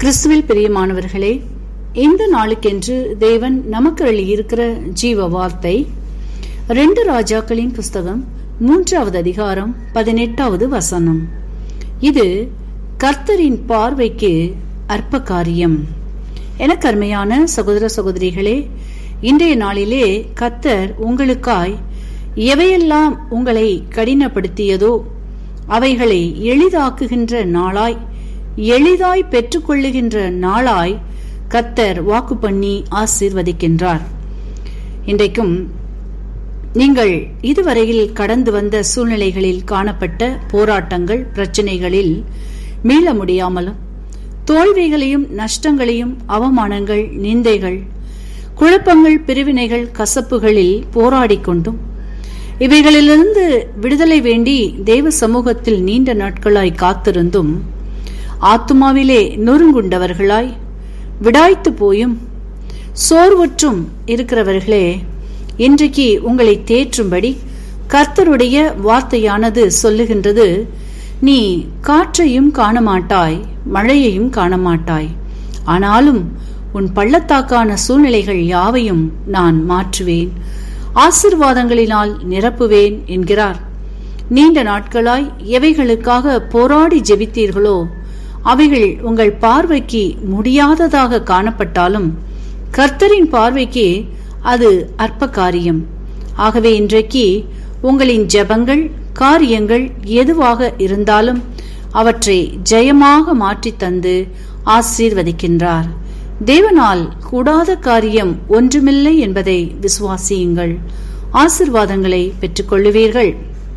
கிறிஸ்துவில் பிரியமானவர்களே இந்த நாளுக்கென்று தேவன் நமக்கு அளியிருக்கிற ஜீவ வார்த்தை ரெண்டு ராஜாக்களின் புஸ்தகம் மூன்றாவது அதிகாரம் பதினெட்டாவது வசனம் இது கர்த்தரின் பார்வைக்கு அற்ப காரியம் எனக்கு அருமையான சகோதர சகோதரிகளே இன்றைய நாளிலே கர்த்தர் உங்களுக்காய் எவையெல்லாம் உங்களை கடினப்படுத்தியதோ அவைகளை எளிதாக்குகின்ற நாளாய் எளிதாய் பெற்றுக்கொள்ளுகின்ற நாளாய் கத்தர் வாக்கு பண்ணி ஆசீர்வதிக்கின்றார் இன்றைக்கும் நீங்கள் இதுவரையில் கடந்து வந்த சூழ்நிலைகளில் காணப்பட்ட போராட்டங்கள் பிரச்சனைகளில் மீள முடியாமலும் தோல்விகளையும் நஷ்டங்களையும் அவமானங்கள் நிந்தைகள் குழப்பங்கள் பிரிவினைகள் கசப்புகளில் போராடிக் கொண்டும் இவைகளிலிருந்து விடுதலை வேண்டி தெய்வ சமூகத்தில் நீண்ட நாட்களாய் காத்திருந்தும் ஆத்துமாவிலே நொறுங்குண்டவர்களாய் விடாய்த்து போயும் சோர்வுற்றும் இருக்கிறவர்களே இன்றைக்கு உங்களை தேற்றும்படி கர்த்தருடைய வார்த்தையானது சொல்லுகின்றது நீ காற்றையும் காணமாட்டாய் மழையையும் காணமாட்டாய் ஆனாலும் உன் பள்ளத்தாக்கான சூழ்நிலைகள் யாவையும் நான் மாற்றுவேன் ஆசிர்வாதங்களினால் நிரப்புவேன் என்கிறார் நீண்ட நாட்களாய் எவைகளுக்காக போராடி ஜெபித்தீர்களோ அவைகள் உங்கள் பார்வைக்கு முடியாததாக காணப்பட்டாலும் கர்த்தரின் பார்வைக்கு அது அற்ப காரியம் ஆகவே இன்றைக்கு உங்களின் ஜெபங்கள் காரியங்கள் எதுவாக இருந்தாலும் அவற்றை ஜெயமாக மாற்றி தந்து ஆசீர்வதிக்கின்றார் தேவனால் கூடாத காரியம் ஒன்றுமில்லை என்பதை விசுவாசியுங்கள் ஆசிர்வாதங்களை பெற்றுக்கொள்ளுவீர்கள்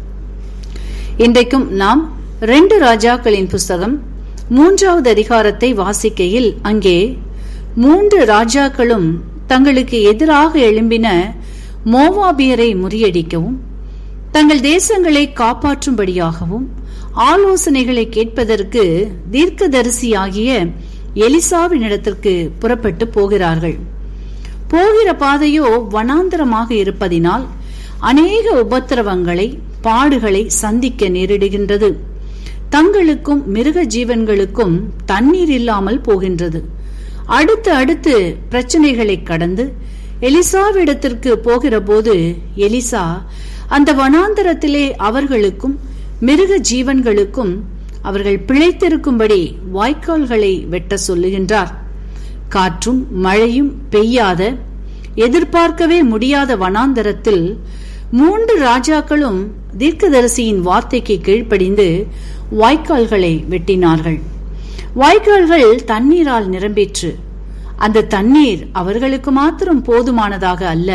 இன்றைக்கும் நாம் ரெண்டு ராஜாக்களின் புஸ்தகம் மூன்றாவது அதிகாரத்தை வாசிக்கையில் அங்கே மூன்று ராஜாக்களும் தங்களுக்கு எதிராக எழும்பின மோவாபியரை முறியடிக்கவும் தங்கள் தேசங்களை காப்பாற்றும்படியாகவும் ஆலோசனைகளை கேட்பதற்கு தீர்க்கதரிசியாகிய எலிசாவினிடத்திற்கு புறப்பட்டு போகிறார்கள் போகிற பாதையோ வனாந்தரமாக இருப்பதினால் அநேக உபத்திரவங்களை பாடுகளை சந்திக்க நேரிடுகின்றது தங்களுக்கும் மிருக ஜீவன்களுக்கும் தண்ணீர் இல்லாமல் போகின்றது அடுத்து அடுத்து பிரச்சனைகளை கடந்து எலிசாவிடத்திற்கு போகிற போது எலிசா அந்த வனாந்தரத்திலே அவர்களுக்கும் மிருக ஜீவன்களுக்கும் அவர்கள் பிழைத்திருக்கும்படி வாய்க்கால்களை வெட்ட சொல்லுகின்றார் காற்றும் மழையும் பெய்யாத எதிர்பார்க்கவே முடியாத வனாந்தரத்தில் மூன்று ராஜாக்களும் தீர்க்கதரிசியின் வார்த்தைக்கு கீழ்ப்படிந்து வாய்க்கால்களை வெட்டினார்கள் வாய்க்கால்கள் தண்ணீரால் நிரம்பிற்று அந்த தண்ணீர் அவர்களுக்கு மாத்திரம் போதுமானதாக அல்ல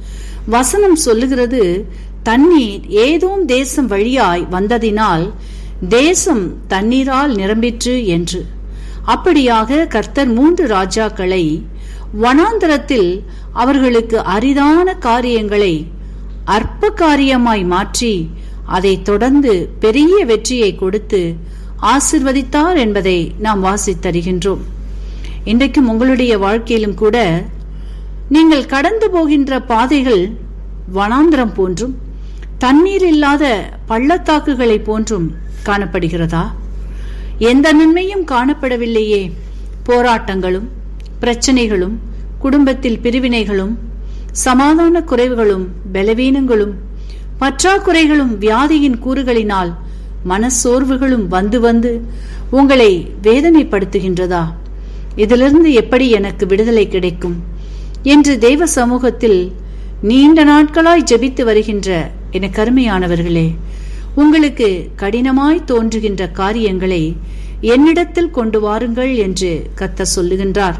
வசனம் சொல்லுகிறது தண்ணீர் ஏதோம் தேசம் வழியாய் வந்ததினால் தேசம் தண்ணீரால் நிரம்பிற்று என்று அப்படியாக கர்த்தர் மூன்று ராஜாக்களை வனாந்தரத்தில் அவர்களுக்கு அரிதான காரியங்களை அற்ப காரியமாய் மாற்றி அதை தொடர்ந்து பெரிய வெற்றியை கொடுத்து ஆசிர்வதித்தார் என்பதை நாம் வாசித்தருகின்றோம் இன்றைக்கும் உங்களுடைய வாழ்க்கையிலும் கூட நீங்கள் கடந்து போகின்ற பாதைகள் வனாந்திரம் போன்றும் தண்ணீர் இல்லாத பள்ளத்தாக்குகளை போன்றும் காணப்படுகிறதா எந்த நன்மையும் காணப்படவில்லையே போராட்டங்களும் பிரச்சனைகளும் குடும்பத்தில் பிரிவினைகளும் சமாதான குறைவுகளும் பலவீனங்களும் பற்றாக்குறைகளும் வியாதியின் கூறுகளினால் மனசோர்வுகளும் வந்து வந்து உங்களை வேதனைப்படுத்துகின்றதா இதிலிருந்து எப்படி எனக்கு விடுதலை கிடைக்கும் என்று தெய்வ சமூகத்தில் நீண்ட நாட்களாய் ஜெபித்து வருகின்ற என கருமையானவர்களே உங்களுக்கு கடினமாய் தோன்றுகின்ற காரியங்களை என்னிடத்தில் கொண்டு வாருங்கள் என்று கத்த சொல்லுகின்றார்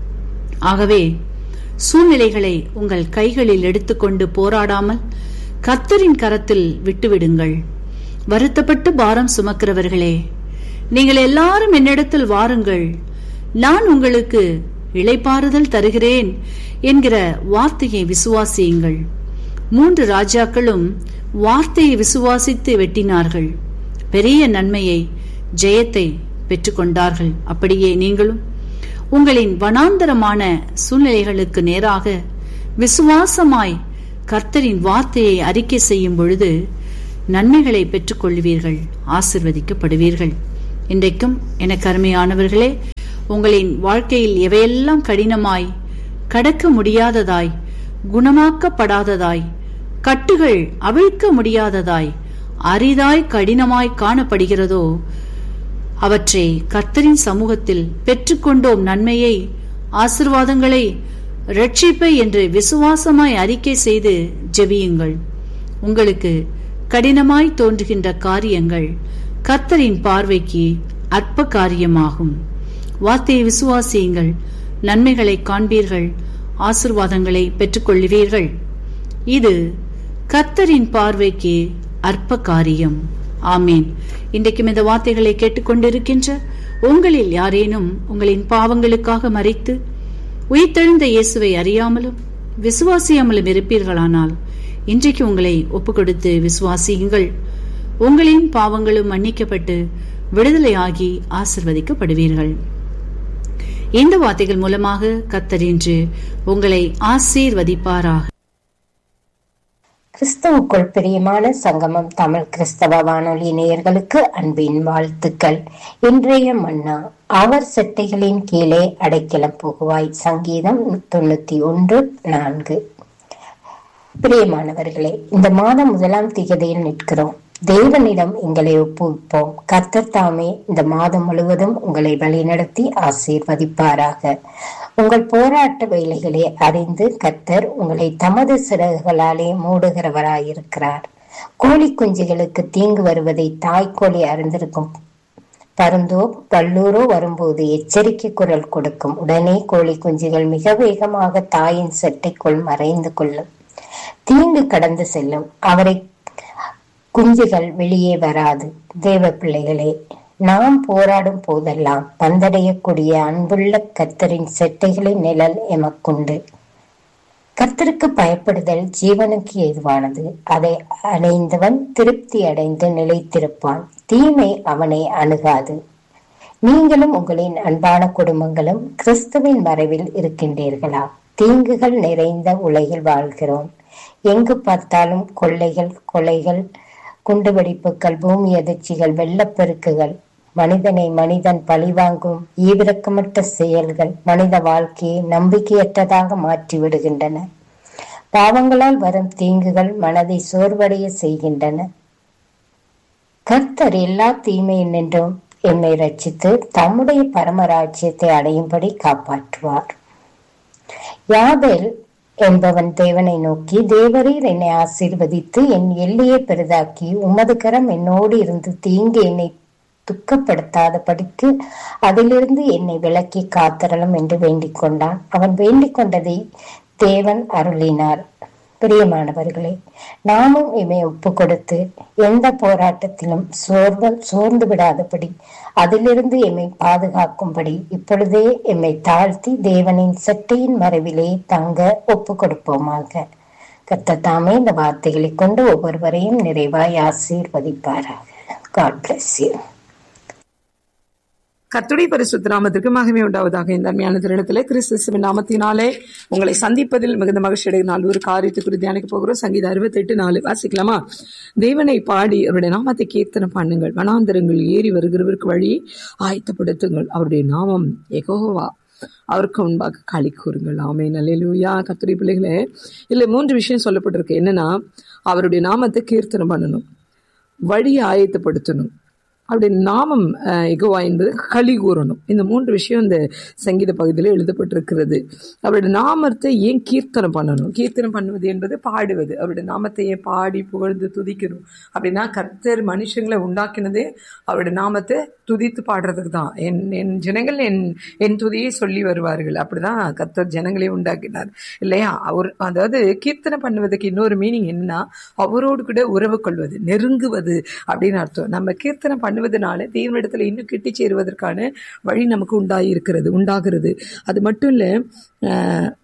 ஆகவே சூழ்நிலைகளை உங்கள் கைகளில் எடுத்துக்கொண்டு போராடாமல் கர்த்தரின் கரத்தில் விட்டுவிடுங்கள் வருத்தப்பட்டு பாரம் சுமக்கிறவர்களே நீங்கள் எல்லாரும் என்னிடத்தில் வாருங்கள் நான் உங்களுக்கு இளைப்பாறுதல் தருகிறேன் என்கிற வார்த்தையை விசுவாசியுங்கள் மூன்று ராஜாக்களும் வார்த்தையை விசுவாசித்து வெட்டினார்கள் பெரிய நன்மையை ஜெயத்தை பெற்றுக்கொண்டார்கள் அப்படியே நீங்களும் உங்களின் வனாந்தரமான சூழ்நிலைகளுக்கு நேராக விசுவாசமாய் கர்த்தரின் வார்த்தையை அறிக்கை செய்யும் பொழுது நன்மைகளை பெற்றுக்கொள்வீர்கள் ஆசிர்வதிக்கப்படுவீர்கள் இன்றைக்கும் எனக்கு அருமையானவர்களே உங்களின் வாழ்க்கையில் எவையெல்லாம் கடினமாய் கடக்க முடியாததாய் குணமாக்கப்படாததாய் கட்டுகள் அவிழ்க்க முடியாததாய் அரிதாய் கடினமாய் காணப்படுகிறதோ அவற்றை கர்த்தரின் சமூகத்தில் பெற்றுக்கொண்டோம் நன்மையை ஆசிர்வாதங்களை ரட்சிப்பை என்று விசுவாசமாய் அறிக்கை செய்து ஜெபியுங்கள் உங்களுக்கு கடினமாய் தோன்றுகின்ற காரியங்கள் கர்த்தரின் பார்வைக்கு அற்ப காரியமாகும் வார்த்தையை விசுவாசியுங்கள் நன்மைகளை காண்பீர்கள் ஆசிர்வாதங்களை பெற்றுக்கொள்வீர்கள் இது கர்த்தரின் பார்வைக்கு அற்ப காரியம் ஆமேன் இன்றைக்கும் இந்த வார்த்தைகளை கேட்டுக்கொண்டிருக்கின்ற உங்களில் யாரேனும் உங்களின் பாவங்களுக்காக மறைத்து உயிர்த்தெழுந்த இயேசுவை அறியாமலும் விசுவாசியாமலும் இருப்பீர்களானால் இன்றைக்கு உங்களை ஒப்புக்கொடுத்து விசுவாசியுங்கள் உங்களின் பாவங்களும் மன்னிக்கப்பட்டு விடுதலையாகி ஆசிர்வதிக்கப்படுவீர்கள் இந்த வார்த்தைகள் மூலமாக கத்தர் இன்று உங்களை ஆசீர்வதிப்பாராக கிறிஸ்துவுக்குள் பிரியமான சங்கமம் தமிழ் கிறிஸ்தவ வானொலி நேயர்களுக்கு அன்பின் வாழ்த்துக்கள் இன்றைய மன்னா அவர் செட்டைகளின் கீழே அடைக்கலம் புகுவாய் சங்கீதம் தொண்ணூத்தி ஒன்று நான்கு பிரியமானவர்களே இந்த மாதம் முதலாம் திகதியில் நிற்கிறோம் தேவனிடம் எங்களை ஒப்புவிப்போம் கர்த்தர் தாமே இந்த மாதம் முழுவதும் உங்களை வழிநடத்தி ஆசீர்வதிப்பாராக உங்கள் போராட்ட வேலைகளை அறிந்து கர்த்தர் உங்களை தமது சிறகுகளாலே மூடுகிறவராயிருக்கிறார் கோழி குஞ்சுகளுக்கு தீங்கு வருவதை தாய்க்கோழி அறிந்திருக்கும் பருந்தோ பல்லூரோ வரும்போது எச்சரிக்கை குரல் கொடுக்கும் உடனே கோழி குஞ்சுகள் மிக வேகமாக தாயின் செட்டைக்குள் மறைந்து கொள்ளும் தீங்கு கடந்து செல்லும் அவரை குஞ்சுகள் வெளியே வராது தேவ பிள்ளைகளே நாம் போராடும் போதெல்லாம் வந்தடையக்கூடிய அன்புள்ள கர்த்தரின் செட்டைகளின் நிழல் எமக்குண்டு கர்த்தருக்கு பயப்படுதல் ஜீவனுக்கு ஏதுவானது அதை அடைந்தவன் திருப்தி அடைந்து நிலைத்திருப்பான் தீமை அவனை அணுகாது நீங்களும் உங்களின் அன்பான குடும்பங்களும் கிறிஸ்துவின் மறைவில் இருக்கின்றீர்களா தீங்குகள் நிறைந்த உலகில் வாழ்கிறோம் எங்கு பார்த்தாலும் கொள்ளைகள் கொலைகள் குண்டுவெடிப்புகள் பூமி அதிர்ச்சிகள் வெள்ளப்பெருக்குகள் மனிதனை மனிதன் பழிவாங்கும் ஈவிரக்கமற்ற செயல்கள் மனித வாழ்க்கையை நம்பிக்கையற்றதாக மாற்றி விடுகின்றன பாவங்களால் வரும் தீங்குகள் மனதை சோர்வடைய செய்கின்றன கர்த்தர் எல்லா தீமையில் நின்றும் எம்மை ரட்சித்து தம்முடைய பரமராஜ்யத்தை அடையும்படி காப்பாற்றுவார் யாபேல் என்பவன் தேவனை நோக்கி தேவரீர் என்னை ஆசீர்வதித்து என் எல்லையை பெரிதாக்கி உமது கரம் என்னோடு இருந்து தீங்கு என்னை துக்கப்படுத்தாத படிக்கு அதிலிருந்து என்னை விலக்கி காத்தரலும் என்று வேண்டிக் கொண்டான் அவன் வேண்டிக் கொண்டதை தேவன் அருளினார் பிரியமானவர்களே நாமும் இவை ஒப்பு கொடுத்து எந்த போராட்டத்திலும் சோர்வ சோர்ந்து விடாதபடி அதிலிருந்து எம்மை பாதுகாக்கும்படி இப்பொழுதே எம்மை தாழ்த்தி தேவனின் சட்டையின் மறைவிலே தங்க ஒப்பு கொடுப்போமாக கத்தத்தாமே இந்த வார்த்தைகளை கொண்டு ஒவ்வொருவரையும் நிறைவாய் ஆசீர்வதிப்பாராக காட் பிளஸ் யூ கத்துடைய பரிசுத்த நாமத்திற்கு மகிமை உண்டாவதாக இந்த அருமையான திருடத்துல கிறிஸ்து நாமத்தினாலே உங்களை சந்திப்பதில் மிகுந்த மகிழ்ச்சி அடைய நாள் ஒரு காரியத்தை குறித்து தியானிக்க போகிறோம் சங்கீத அறுபத்தெட்டு நாலு வாசிக்கலாமா தேவனை பாடி அவருடைய நாமத்தை கீர்த்தனம் பண்ணுங்கள் வனாந்தரங்கள் ஏறி வருகிறவருக்கு வழியை ஆயத்தப்படுத்துங்கள் அவருடைய நாமம் எகோவா அவருக்கு முன்பாக களி கூறுங்கள் ஆமே நல்லூயா கத்துரை பிள்ளைகளே இல்லை மூன்று விஷயம் சொல்லப்பட்டிருக்கு என்னன்னா அவருடைய நாமத்தை கீர்த்தனம் பண்ணணும் வழியை ஆயத்தப்படுத்தணும் அவருடைய நாமம் எகோவா என்பது களி கூறணும் இந்த மூன்று விஷயம் இந்த சங்கீத பகுதியில் எழுதப்பட்டிருக்கிறது அவருடைய நாமத்தை ஏன் கீர்த்தனம் பண்ணணும் கீர்த்தனம் பண்ணுவது என்பது பாடுவது அவருடைய நாமத்தை ஏன் பாடி புகழ்ந்து துதிக்கணும் அப்படின்னா கர்த்தர் மனுஷங்களை உண்டாக்கினதே அவருடைய நாமத்தை துதித்து பாடுறதுக்கு தான் என் என் ஜனங்கள் என் என் துதியை சொல்லி வருவார்கள் அப்படிதான் கர்த்தர் ஜனங்களை உண்டாக்கினார் இல்லையா அவர் அதாவது கீர்த்தனை பண்ணுவதற்கு இன்னொரு மீனிங் என்னன்னா அவரோடு கூட உறவு கொள்வது நெருங்குவது அப்படின்னு அர்த்தம் நம்ம கீர்த்தனை பண்ணுவதனால தேவனிடத்துல இன்னும் கிட்டி சேருவதற்கான வழி நமக்கு உண்டாகி இருக்கிறது உண்டாகிறது அது மட்டும் இல்லை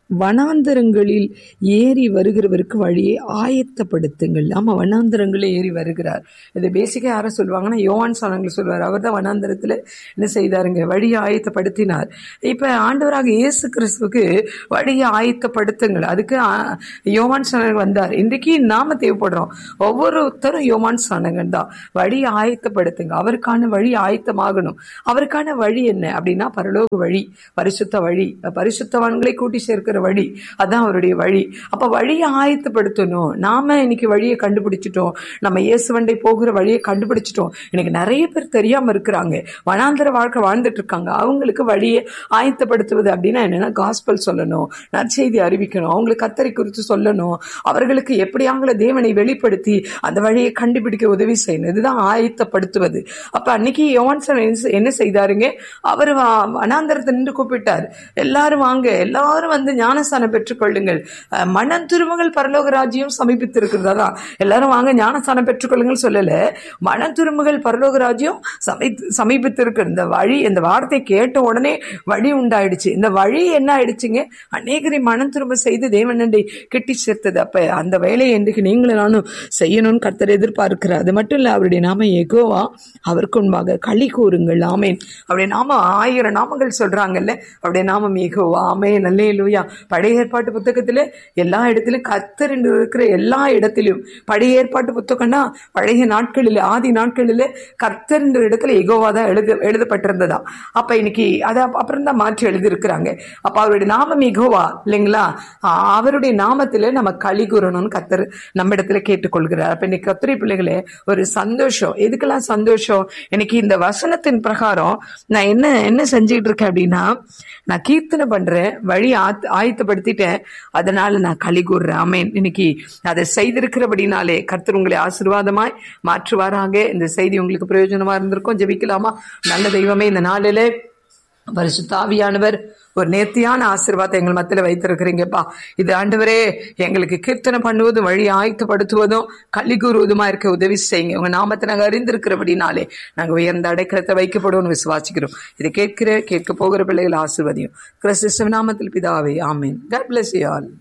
வனாந்தரங்களில் ஏறி வருகிறவருக்கு வழியை ஆயத்தப்படுத்துங்கள் ஆமா வனாந்தரங்களில் ஏறி வருகிறார் இது பேசிக்கா யாரை சொல்லுவாங்கன்னா யோவான் சாணங்கள் சொல்வார் அவர் தான் வனாந்தரத்துல என்ன செய்தாருங்க வழியை ஆயத்தப்படுத்தினார் இப்ப ஆண்டவராக இயேசு கிறிஸ்துவுக்கு வழியை ஆயத்தப்படுத்துங்கள் அதுக்கு ஆ, யோவான் சாணங்கள் வந்தார் இன்றைக்கு நாம தேவைப்படுறோம் ஒவ்வொருத்தரும் யோவான் சாணங்கள் தான் வழியை ஆயத்தப்படுத்துங்க அவருக்கான வழி ஆயத்தமாகணும் அவருக்கான வழி என்ன அப்படின்னா பரலோக வழி பரிசுத்த வழி பரிசுத்தவான்களை கூட்டி சேர்க்கிற வழி அதான் அவருடைய வழி அப்ப வழியை ஆயத்தப்படுத்தணும் நாம இன்னைக்கு வழியை கண்டுபிடிச்சிட்டோம் நம்ம இயேசுவண்டை போகிற வழியை கண்டுபிடிச்சிட்டோம் இன்னைக்கு நிறைய பேர் தெரியாம இருக்கிறாங்க வனாந்தர வாழ்க்கை வாழ்ந்துட்டு இருக்காங்க அவங்களுக்கு வழியை ஆயத்தப்படுத்துவது அப்படின்னா என்னன்னா காஸ்பல் சொல்லணும் நற்செய்தி அறிவிக்கணும் அவங்களுக்கு கத்தரை குறித்து சொல்லணும் அவர்களுக்கு எப்படியாங்கள தேவனை வெளிப்படுத்தி அந்த வழியை கண்டுபிடிக்க உதவி செய்யணும் இதுதான் ஆயத்தப்படுத்துவது அப்ப அன்னைக்கு யோவான்சன் என்ன- என்ன செய்தாருங்க அவர் வனாந்தரத்தை நின்று கூப்பிட்டார் எல்லாரும் வாங்க எல்லாரும் வந்து ஞானஸ்தானம் பெற்றுக்கொள்ளுங்கள் அஹ், மனம் திருமகள் பரலோக ராஜ்யம் சமீபித்து இருக்கிறதா எல்லாரும் வாங்க ஞானஸ்தானம் பெற்றுக்கொள்ளுங்கள் சொல்லல மனம் திருமகள் பரலோக ராஜ்யம் சமீப சமீபித்து இருக்கு இந்த வழி இந்த வார்த்தை கேட்ட உடனே வழி உண்டாயிடுச்சு இந்த வழி என்ன ஆயிடுச்சுங்க அநேகரை மனம் திரும்ப செய்து தேவனண்டை கெட்டி சேர்த்தது அப்ப அந்த வேலையை இன்றைக்கு நீங்களும் நானும் செய்யணும்னு கர்த்தர் எதிர்பார்க்கிறார் அது மட்டும் இல்ல அவருடைய நாம எகோவா அவருக்கு முன்பாக களி கூறுங்கள் ஆமேன் அவருடைய நாம ஆயிரம் நாமங்கள் சொல்றாங்கல்ல அவருடைய நாமம் எகோவா ஆமேன் நல்லே லூயா பழைய ஏற்பாட்டு புத்தகத்துல எல்லா இடத்திலும் கர்த்தர் என்று இருக்கிற எல்லா இடத்திலும் பழைய ஏற்பாட்டு புத்தகம்னா பழைய நாட்களில் ஆதி நாட்களில் கர்த்தர் என்ற இடத்துல எகோவா தான் எழுத எழுதப்பட்டிருந்ததா அப்ப இன்னைக்கு அதை அப்புறம் தான் மாற்றி எழுதியிருக்கிறாங்க அப்ப அவருடைய நாமம் எகோவா இல்லைங்களா ஆ, அவருடைய நாமத்துல நம்ம களி கூறணும்னு கர்த்தர் நம்ம இடத்துல கேட்டுக்கொள்கிறார் அப்ப இன்னைக்கு கத்திரி பிள்ளைகளே ஒரு சந்தோஷம் எதுக்கெல்லாம் சந்தோஷம் இன்னைக்கு இந்த வசனத்தின் பிரகாரம் நான் என்ன என்ன செஞ்சுட்டு இருக்கேன் அப்படின்னா நான் கீர்த்தனை பண்றேன் வழி ஆத்- ஆயத்தப்படுத்திட்டேன் அதனால நான் களி கூறுறேன் ஆமேன் இன்னைக்கு அதை செய்திருக்கிறபடினாலே கர்த்தர் உங்களை ஆசீர்வாதமாய் மாற்றுவாராக இந்த செய்தி உங்களுக்கு பிரயோஜனமா இருந்திருக்கும் ஜெபிக்கலாமா நல்ல தெய்வமே இந்த நாளிலே பரிசுத்தாவியானவர் ஒரு நேர்த்தியான ஆசீர்வாதத்தை எங்கள் மத்தியில வைத்திருக்கிறீங்கப்பா இது ஆண்டவரே எங்களுக்கு கீர்த்தனை பண்ணுவதும் வழி ஆயத்தப்படுத்துவதும் கள்ளி கூறுவதுமா இருக்க உதவி செய்யுங்க உங்க நாமத்தை நாங்க அறிந்திருக்கிறபடினாலே நாங்க உயர்ந்த அடைக்கலத்தை வைக்கப்படுவோம்னு விசுவாசிக்கிறோம் இதை கேட்கிற கேட்க போகிற பிள்ளைகள் ஆசீர்வதியும் கிறிஸ்து நாமத்தில் பிதாவே ஆமீன் God bless you all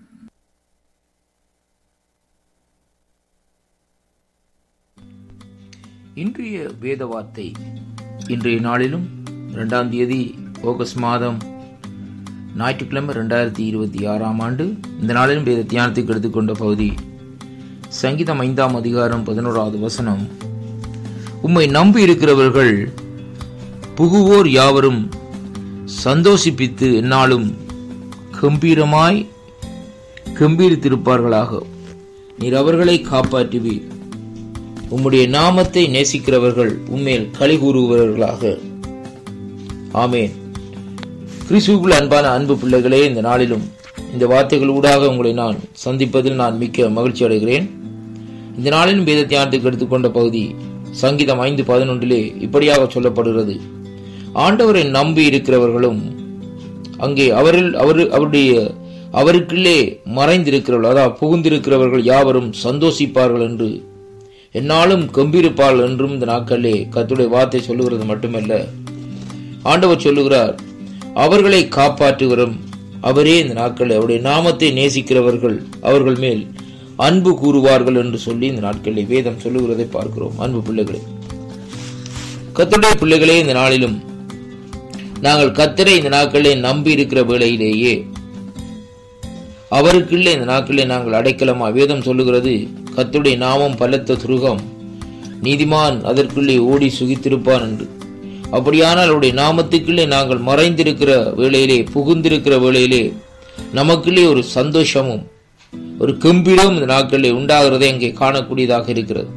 இன்றைய வேத வார்த்தை இன்றைய நாளிலும் இரண்டாம் தேதி ஆகஸ்ட் மாதம் ஞாயிற்றுக்கிழமை ரெண்டாயிரத்தி இருபத்தி ஆறாம் ஆண்டு இந்த நாளிலும் வேத தியானத்துக்கு எடுத்துக்கொண்ட பகுதி சங்கீதம் ஐந்தாம் அதிகாரம் பதினோராவது வசனம் உம்மை நம்பி இருக்கிறவர்கள் புகுவோர் யாவரும் சந்தோஷிப்பித்து என்னாலும் கம்பீரமாய் கம்பீரித்திருப்பார்களாக நீர் அவர்களை காப்பாற்றுவீர் உம்முடைய நாமத்தை நேசிக்கிறவர்கள் உம்மேல் களி கூறுபவர்களாக ஆமேன் கிறிஸ்துவுக்குள் அன்பான அன்பு பிள்ளைகளே இந்த நாளிலும் இந்த வார்த்தைகள் ஊடாக உங்களை நான் சந்திப்பதில் நான் மிக்க மகிழ்ச்சி அடைகிறேன் இந்த நாளிலும் வேத தியானத்துக்கு எடுத்துக்கொண்ட பகுதி சங்கீதம் ஐந்து பதினொன்றிலே இப்படியாக சொல்லப்படுகிறது ஆண்டவரை நம்பி இருக்கிறவர்களும் அங்கே அவரில் அவர் அவருடைய அவருக்குள்ளே மறைந்திருக்கிறவர்கள் அதாவது புகுந்திருக்கிறவர்கள் யாவரும் சந்தோஷிப்பார்கள் என்று என்னாலும் கம்பீரிப்பார்கள் என்றும் இந்த நாட்களிலே கர்த்தருடைய வார்த்தை சொல்லுகிறது மட்டுமல்ல ஆண்டவர் சொல்லுகிறார் அவர்களை காப்பாற்றுகிறோம் அவரே இந்த நாட்களில் அவருடைய நாமத்தை நேசிக்கிறவர்கள் அவர்கள் மேல் அன்பு கூறுவார்கள் என்று சொல்லி இந்த நாட்களில் வேதம் சொல்லுகிறதை பார்க்கிறோம் அன்பு பிள்ளைகளே கர்த்தருடைய பிள்ளைகளே இந்த நாளிலும் நாங்கள் கத்தரை இந்த நாட்களிலே நம்பி இருக்கிற வேளையிலேயே அவருக்குள்ளே இந்த நாட்களிலே நாங்கள் அடைக்கலமா வேதம் சொல்லுகிறது கர்த்தருடைய நாமம் பலத்த துருகம் நீதிமான் அதற்குள்ளே ஓடி சுகித்திருப்பான் என்று அப்படியானால் அவருடைய நாமத்துக்குள்ளே நாங்கள் மறைந்திருக்கிற வேளையிலே புகுந்திருக்கிற வேளையிலே நமக்குள்ளே ஒரு சந்தோஷமும் ஒரு கம்பீரம் இந்த நாட்களிலே உண்டாகிறதை அங்கே காணக்கூடியதாக இருக்கிறது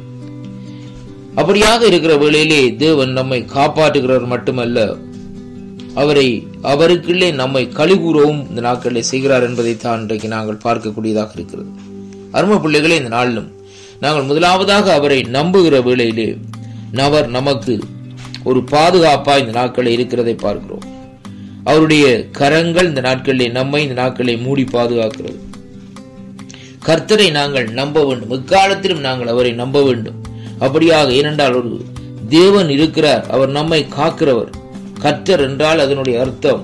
அப்படியாக இருக்கிற வேளையிலே தேவன் நம்மை காப்பாற்றுகிறவர் மட்டுமல்ல அவரை அவருக்குள்ளே நம்மை கழிவுறவும் இந்த நாட்களிலே செய்கிறார் என்பதைத்தான் இன்றைக்கு நாங்கள் பார்க்கக்கூடியதாக இருக்கிறது அரும பிள்ளைகளே இந்த நாளிலும் நாங்கள் முதலாவதாக அவரை நம்புகிற வேளையிலே அவர் நமக்கு ஒரு பாதுகாப்பா இந்த நாட்களில் இருக்கிறதை பார்க்கிறோம் அவருடைய கரங்கள் இந்த நாட்களிலே நம்மை இந்த நாட்களை மூடி பாதுகாக்கிறது கர்த்தரை நாங்கள் நம்ப வேண்டும் எக்காலத்திலும் நாங்கள் அவரை நம்ப வேண்டும் அப்படியாக ஏனென்றால் ஒரு தேவன் இருக்கிறார் அவர் நம்மை காக்கிறவர் கர்த்தர் என்றால் அதனுடைய அர்த்தம்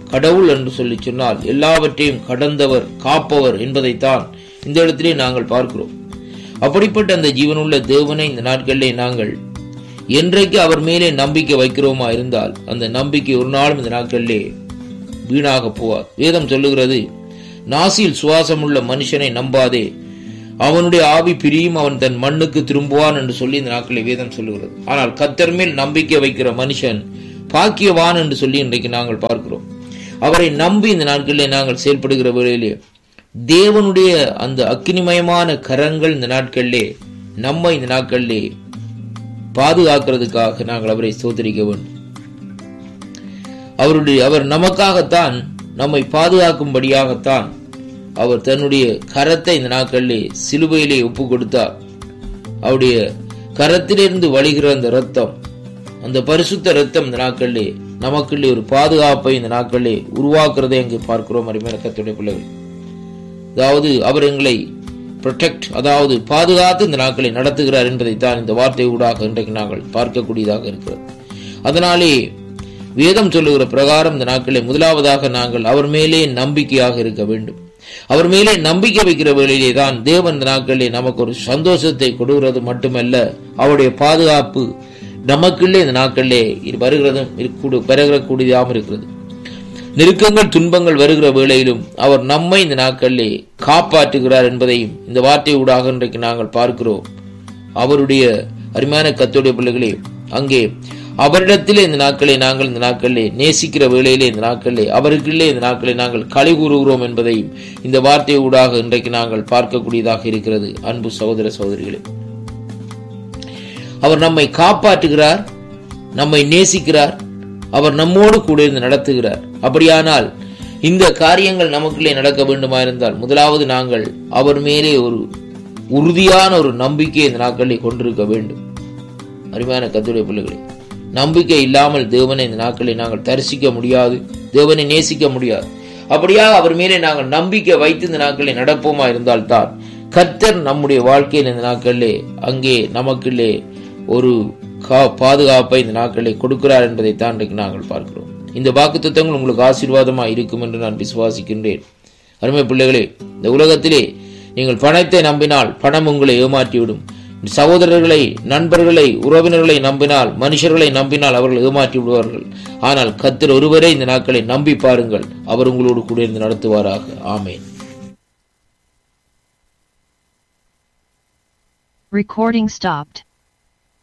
கடவுள் என்று சொல்லி சொன்னால் எல்லாவற்றையும் கடந்தவர் காப்பவர் என்பதைத்தான் இந்த இடத்திலே நாங்கள் பார்க்கிறோம் அப்படிப்பட்ட அந்த ஜீவனுள்ள தேவனை இந்த நாட்களிலே நாங்கள் என்றைக்கு அவர் மேலே நம்பிக்கை வைக்கிறோமா இருந்தால் அந்த நம்பிக்கை ஒரு நாளும் இந்த நாட்களிலே வீணாக போவார் வேதம் சொல்லுகிறது நாசியில் சுவாசமுள்ள மனுஷனை நம்பாதே அவனுடைய ஆவி பிரியும் அவன் தன் மண்ணுக்கு திரும்புவான் என்று சொல்லி இந்த நாட்களில் வேதம் சொல்லுகிறது ஆனால் கத்தர் மேல் நம்பிக்கை வைக்கிற மனுஷன் பாக்கியவான் என்று சொல்லி இன்றைக்கு நாங்கள் பார்க்கிறோம் அவரை நம்பி இந்த நாட்களிலே நாங்கள் செயல்படுகிற வேளையிலே தேவனுடைய அந்த அக்னிமயமான கரங்கள் இந்த நாட்களிலே நம்மை இந்த நாட்களிலே பாதுகாக்கிறதுக்காக நாங்கள் அவரை சோதரிக்க வேண்டும் அவருடைய அவர் நமக்காகத்தான் நம்மை பாதுகாக்கும்படியாகத்தான் அவர் தன்னுடைய கரத்தை இந்த நாட்களிலே சிலுவையிலே ஒப்பு கொடுத்தார் அவருடைய கரத்திலிருந்து வழிகிற அந்த ரத்தம் அந்த பரிசுத்த ரத்தம் இந்த நாட்களிலே நமக்குள்ளே ஒரு பாதுகாப்பை இந்த நாட்களிலே உருவாக்குறதை அங்கு பார்க்கிறோம் அருமையான கத்துடைய பிள்ளைகள் அதாவது அவர் எங்களை ப்ரொடெக்ட் அதாவது பாதுகாத்து இந்த நாட்களை நடத்துகிறார் என்பதைத்தான் இந்த வார்த்தை ஊடாக இன்றைக்கு நாங்கள் பார்க்கக்கூடியதாக இருக்கிறது அதனாலே வேதம் சொல்லுகிற பிரகாரம் இந்த நாட்களை முதலாவதாக நாங்கள் அவர் மேலே நம்பிக்கையாக இருக்க வேண்டும் அவர் மேலே நம்பிக்கை வைக்கிற வேளையிலே தான் தேவன் இந்த நாட்களிலே நமக்கு ஒரு சந்தோஷத்தை கொடுக்கிறது மட்டுமல்ல அவருடைய பாதுகாப்பு நமக்குள்ளே இந்த நாட்களிலே வருகிறதும் பெறக்கூடியதாகவும் இருக்கிறது நெருக்கங்கள் துன்பங்கள் வருகிற வேளையிலும் அவர் நம்மை இந்த நாட்களிலே காப்பாற்றுகிறார் என்பதையும் இந்த வார்த்தை ஊடாக இன்றைக்கு நாங்கள் பார்க்கிறோம் அவருடைய அருமையான கத்துடைய பிள்ளைகளே அங்கே அவரிடத்திலே இந்த நாட்களை நாங்கள் இந்த நாட்களிலே நேசிக்கிற வேளையிலே இந்த நாட்களிலே அவருக்குள்ளே இந்த நாட்களை நாங்கள் களி கூறுகிறோம் என்பதையும் இந்த வார்த்தை ஊடாக இன்றைக்கு நாங்கள் பார்க்கக்கூடியதாக இருக்கிறது அன்பு சகோதர சகோதரிகளே அவர் நம்மை காப்பாற்றுகிறார் நம்மை நேசிக்கிறார் அவர் நம்மோடு கூட இருந்து நடத்துகிறார் அப்படியானால் இந்த காரியங்கள் நமக்குள்ளே நடக்க வேண்டுமா இருந்தால் முதலாவது நாங்கள் அவர் மேலே ஒரு உறுதியான ஒரு நம்பிக்கை இந்த நாட்களிலே கொண்டிருக்க வேண்டும் அருமையான கத்துடைய பிள்ளைகளே நம்பிக்கை இல்லாமல் தேவனை இந்த நாட்களை நாங்கள் தரிசிக்க முடியாது தேவனை நேசிக்க முடியாது அப்படியாக அவர் மேலே நாங்கள் நம்பிக்கை வைத்து இந்த நாட்களை நடப்போமா இருந்தால்தான் கர்த்தர் நம்முடைய வாழ்க்கையில் இந்த நாட்களிலே அங்கே நமக்குள்ளே ஒரு பாதுகாப்பை இந்த நாட்களை கொடுக்கிறார் என்பதை தான் இன்றைக்கு நாங்கள் பார்க்கிறோம் இந்த வாக்கு தத்துவங்கள் உங்களுக்கு ஆசீர்வாதமா இருக்கும் என்று நான் விசுவாசிக்கின்றேன் அருமை பிள்ளைகளே இந்த உலகத்திலே நீங்கள் பணத்தை நம்பினால் பணம் உங்களை ஏமாற்றிவிடும் சகோதரர்களை நண்பர்களை உறவினர்களை நம்பினால் மனுஷர்களை நம்பினால் அவர்கள் ஏமாற்றி விடுவார்கள் ஆனால் கத்தர் ஒருவரே இந்த நாட்களை நம்பி பாருங்கள் அவர் உங்களோடு கூட இருந்து நடத்துவாராக ஆமேன் Recording stopped.